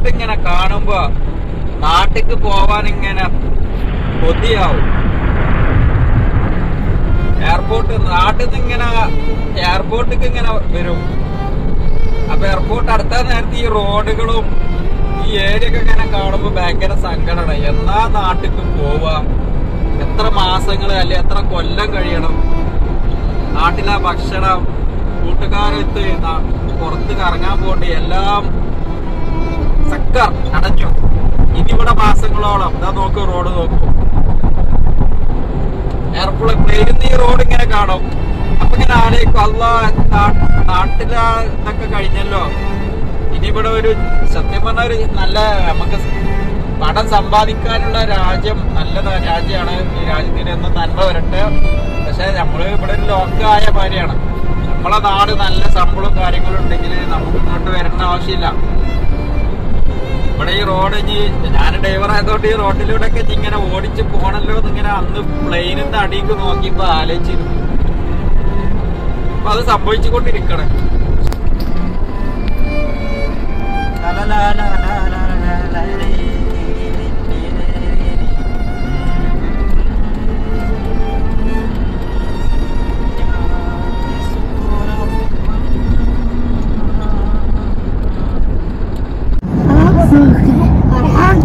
airport ഇങ്ങനെ കാണുമ്പോ നാട്ടിക്ക് പോവാൻ ഇങ്ങനെ കൊതിയാവും എയർപോർട്ട് നാട്ടിൽ നിന്ന് ഇങ്ങനെ എയർപോർട്ടിക്ക് ഇങ്ങനെ വരും അപ്പൊ എയർപോർട്ട് അടുത്ത നേരത്തെ ഈ റോഡുകളും ഈ ഏരിയ ഒക്കെ ഇങ്ങനെ കാണുമ്പോ ഭയങ്കര സങ്കടമാണ് എന്നാ നാട്ടിക്ക് പോവാ എത്ര മാസങ്ങൾ അല്ലെ എത്ര കൊല്ലം കഴിയണം നാട്ടിലെ ഭക്ഷണം കൂട്ടുകാരത്ത് ന- പുറത്ത് കറങ്ങാൻ പോണ്ടി എല്ലാം സക്കർ അടഞ്ഞു ഇനി ഇവിടെ മാസങ്ങളോളം ഇതാ നോക്കൂ റോഡ് നോക്കൂ എയർപോർട്ട് പ്ലെയിനിൽ നിന്ന് ഈ റോഡ് ഇങ്ങനെ കാണും അപ്പൊ ഇങ്ങനെ ആലോചിക്കും അല്ല നാട്ടിലെ ഇതൊക്കെ കഴിഞ്ഞല്ലോ ഇനി ഇവിടെ ഒരു സത്യം പറഞ്ഞ ഒരു നല്ല നമുക്ക് പണം സമ്പാദിക്കാനുള്ള രാജ്യം നല്ല രാജ്യമാണ് ഈ രാജ്യത്തിന് എന്നും നന്മ വരട്ടെ പക്ഷെ നമ്മള് ഇവിടെ ഒരു ലോക്കായ മാതിരിയാണ് നമ്മളെ നാട് നല്ല ശമ്പളവും കാര്യങ്ങളും ഉണ്ടെങ്കിൽ നമുക്ക് ഇങ്ങോട്ട് വരേണ്ട ആവശ്യമില്ല ഇവിടെ ഈ റോഡ് ഇനി ഞാൻ ഡ്രൈവർ ആയതുകൊണ്ട് ഈ റോഡിലൂടെ ഒക്കെ ഇങ്ങനെ ഓടിച്ച് പോണല്ലോ എന്നിങ്ങനെ അന്ന് പ്ലെയിനിൽ നിന്ന് അടിക്ക് നോക്കിയപ്പോ ആലോചിച്ചിരുന്നു അപ്പൊ അത് സംഭവിച്ചുകൊണ്ടിരിക്കണേ فرحان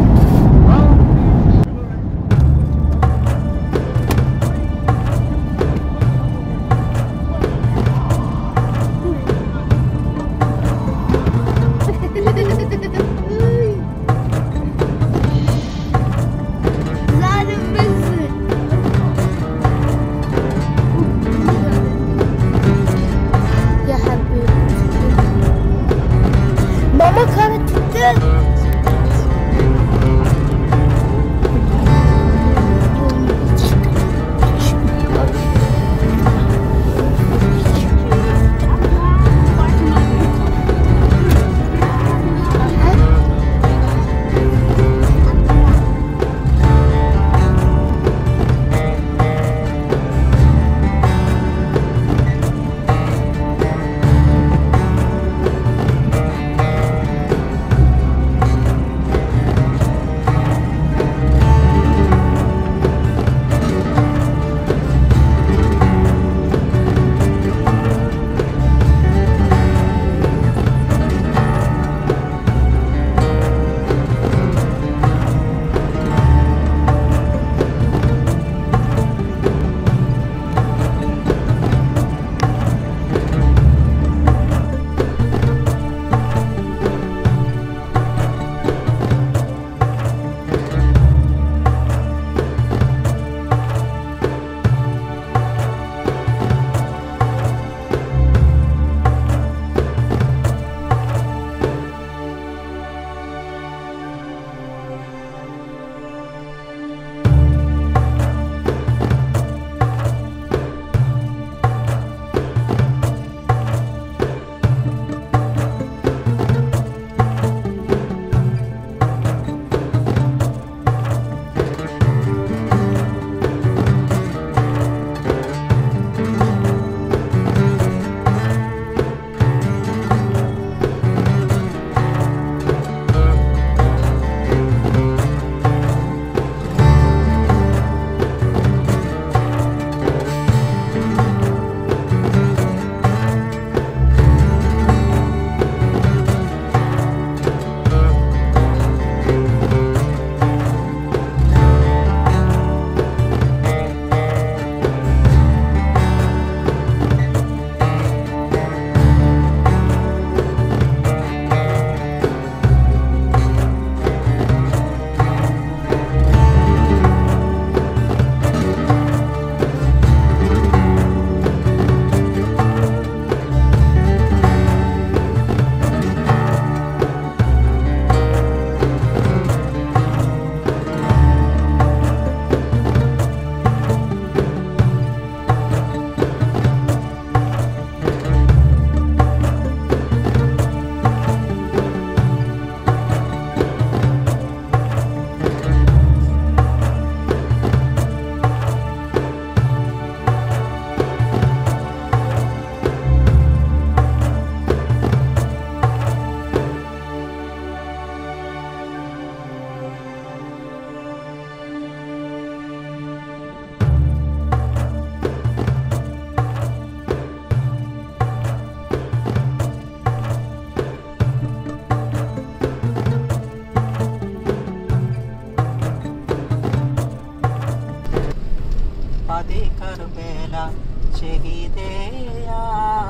পাদে কারবেলা শহীদেয়া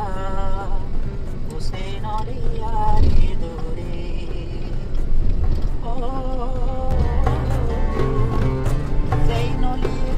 হুসেন অলিয়ারে দূরে ও জৈনলিয়া